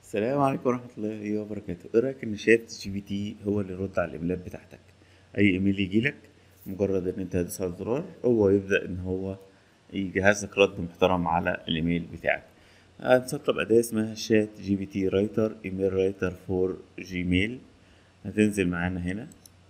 السلام عليكم ورحمة الله وبركاته ايه رأيك ان شات جي بي تي هو اللي يرد على الايميلات بتاعتك اي ايميل يجيلك مجرد ان انت تدوس على الزرار هو يبدأ ان هو يجهز لك رد محترم على الايميل بتاعك هنسطب اداة اسمها شات جي بي تي رايتر ايميل رايتر فور جيميل هتنزل معانا هنا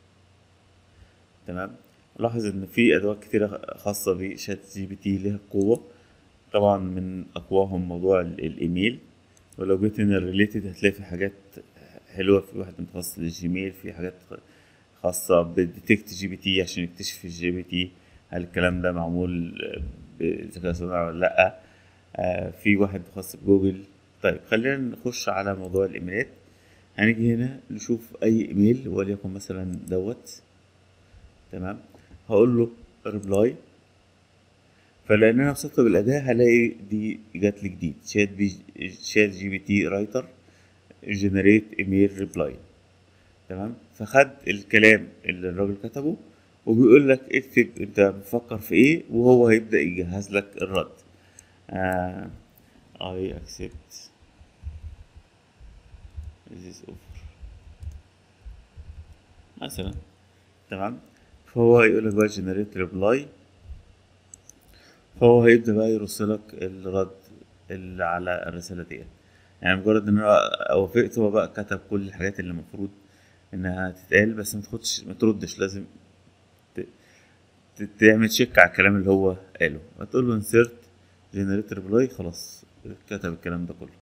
تمام لاحظ ان في ادوات كتيرة خاصة بشات جي بي تي ليها قوة طبعا من اقواهم موضوع ال- الايميل ولو جيت هنا ريليتد هتلاقي في حاجات حلوة في واحد متخصص للجيميل في حاجات خاصة بالديتكت جي بي تي عشان يكتشف الجي بي تي هل الكلام ده معمول بذكاء اصطناعي ولا لأ آه، في واحد متخصص بجوجل طيب خلينا نخش على موضوع الايميلات هنيجي هنا نشوف اي ايميل وليكن مثلا دوت تمام هقول له ريبلاي فلان انا مسطب الاداه هلاقي دي جات لي جديد شات بي شات جي بي تي رايتر جنريت ايميل ريبلاي تمام فخد الكلام اللي الراجل كتبه وبيقول لك اكتب انت بتفكر في ايه وهو هيبدا يجهز لك الرد آه I accept this offer مثلا تمام فهو هيقول لك بقى generate reply فهو هيبدأ بقى يرسلك الرد اللي على الرسالة ديت يعني مجرد ان انا وافقت هو بقى كتب كل الحاجات اللي المفروض انها تتقال بس ما تاخدش ما تردش لازم ت- ت- تعمل تشيك على الكلام اللي هو قاله هتقول له insert generate reply خلاص كتب الكلام ده كله